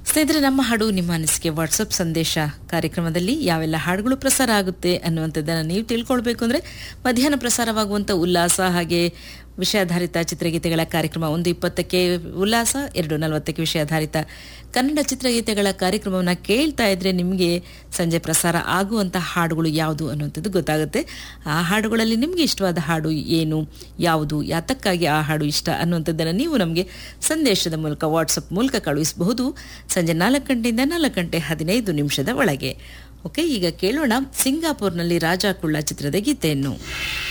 ಸ್ನೇಹಿತರೆ ನಮ್ಮ ಹಾಡು ನಿಮ್ಮ ಅನಿಸಿಕೆ ವಾಟ್ಸಪ್ ಸಂದೇಶ ಕಾರ್ಯಕ್ರಮದಲ್ಲಿ ಯಾವೆಲ್ಲ ಹಾಡುಗಳು ಪ್ರಸಾರ ಆಗುತ್ತೆ ಅನ್ನುವಂಥದ್ದನ್ನು ನೀವು ತಿಳ್ಕೊಳ್ಬೇಕು ಅಂದರೆ ಮಧ್ಯಾಹ್ನ ಪ್ರಸಾರವಾಗುವಂಥ ಉಲ್ಲಾಸ ಹಾಗೆ ವಿಷಯಾಧಾರಿತ ಚಿತ್ರಗೀತೆಗಳ ಕಾರ್ಯಕ್ರಮ ಒಂದು ಇಪ್ಪತ್ತಕ್ಕೆ ಉಲ್ಲಾಸ ಎರಡು ನಲವತ್ತಕ್ಕೆ ವಿಷಯಾಧಾರಿತ ಕನ್ನಡ ಚಿತ್ರಗೀತೆಗಳ ಕಾರ್ಯಕ್ರಮವನ್ನು ಕೇಳ್ತಾ ಇದ್ರೆ ನಿಮಗೆ ಸಂಜೆ ಪ್ರಸಾರ ಆಗುವಂಥ ಹಾಡುಗಳು ಯಾವುದು ಅನ್ನುವಂಥದ್ದು ಗೊತ್ತಾಗುತ್ತೆ ಆ ಹಾಡುಗಳಲ್ಲಿ ನಿಮಗೆ ಇಷ್ಟವಾದ ಹಾಡು ಏನು ಯಾವುದು ಯಾತಕ್ಕಾಗಿ ಆ ಹಾಡು ಇಷ್ಟ ಅನ್ನುವಂಥದ್ದನ್ನು ನೀವು ನಮಗೆ ಸಂದೇಶದ ಮೂಲಕ ವಾಟ್ಸಪ್ ಮೂಲಕ ಕಳುಹಿಸಬಹುದು ಸಂಜೆ ನಾಲ್ಕು ಗಂಟೆಯಿಂದ ನಾಲ್ಕು ಗಂಟೆ ಹದಿನೈದು ನಿಮಿಷದ ಒಳಗೆ ಓಕೆ ಈಗ ಕೇಳೋಣ ಸಿಂಗಾಪುರ್ನಲ್ಲಿ ರಾಜಾ ಕುಳ್ಳ ಚಿತ್ರದ ಗೀತೆಯನ್ನು